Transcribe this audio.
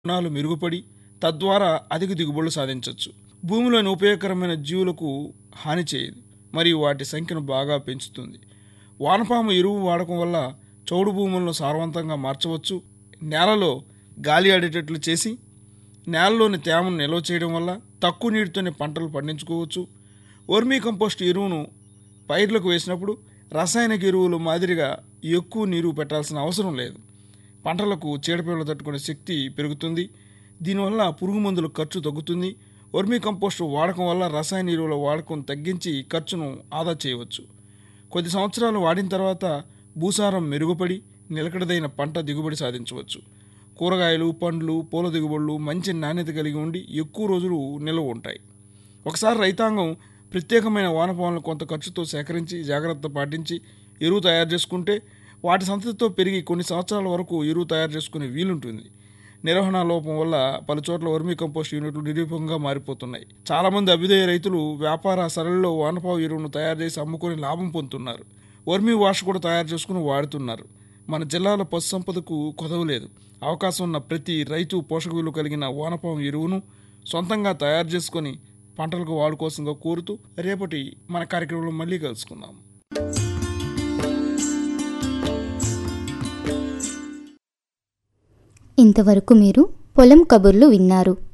గుణాలు మెరుగుపడి తద్వారా అధిక దిగుబడులు సాధించవచ్చు భూమిలోని ఉపయోగకరమైన జీవులకు హాని చేయదు మరియు వాటి సంఖ్యను బాగా పెంచుతుంది వానపాము ఎరువు వాడకం వల్ల చౌడు భూములను సారవంతంగా మార్చవచ్చు నేలలో గాలి ఆడేటట్లు చేసి నేలలోని తేమను నిల్వ చేయడం వల్ల తక్కువ నీటితోనే పంటలు పండించుకోవచ్చు వర్మీ కంపోస్ట్ ఎరువును పైర్లకు వేసినప్పుడు రసాయనిక ఎరువులు మాదిరిగా ఎక్కువ నీరు పెట్టాల్సిన అవసరం లేదు పంటలకు చీడపీడలు తట్టుకునే శక్తి పెరుగుతుంది దీనివల్ల పురుగు మందుల ఖర్చు తగ్గుతుంది వర్మీ కంపోస్ట్ వాడకం వల్ల రసాయన ఎరువుల వాడకం తగ్గించి ఖర్చును ఆదా చేయవచ్చు కొద్ది సంవత్సరాలు వాడిన తర్వాత భూసారం మెరుగుపడి నిలకడదైన పంట దిగుబడి సాధించవచ్చు కూరగాయలు పండ్లు పూల దిగుబడులు మంచి నాణ్యత కలిగి ఉండి ఎక్కువ రోజులు నిల్వ ఉంటాయి ఒకసారి రైతాంగం ప్రత్యేకమైన వానపాములను కొంత ఖర్చుతో సేకరించి జాగ్రత్త పాటించి ఎరువు తయారు చేసుకుంటే వాటి సంతతితో పెరిగి కొన్ని సంవత్సరాల వరకు ఎరువు తయారు చేసుకునే వీలుంటుంది నిర్వహణ లోపం వల్ల పలు చోట్ల వర్మీ కంపోస్ట్ యూనిట్లు నిరూపంగా మారిపోతున్నాయి చాలామంది అభ్యుదయ రైతులు వ్యాపార సరళిలో వానపావు ఎరువును తయారు చేసి అమ్ముకొని లాభం పొందుతున్నారు వర్మీ వాష్ కూడా తయారు చేసుకుని వాడుతున్నారు మన జిల్లాలో పశు సంపదకు కొదవలేదు అవకాశం ఉన్న ప్రతి రైతు పోషక విలువ కలిగిన వానపాము ఎరువును సొంతంగా తయారు చేసుకొని పంటలకు వాడుకోవాల్సిందిగా కోరుతూ రేపటి మన కార్యక్రమంలో మళ్ళీ కలుసుకుందాం ఇంతవరకు మీరు పొలం కబుర్లు విన్నారు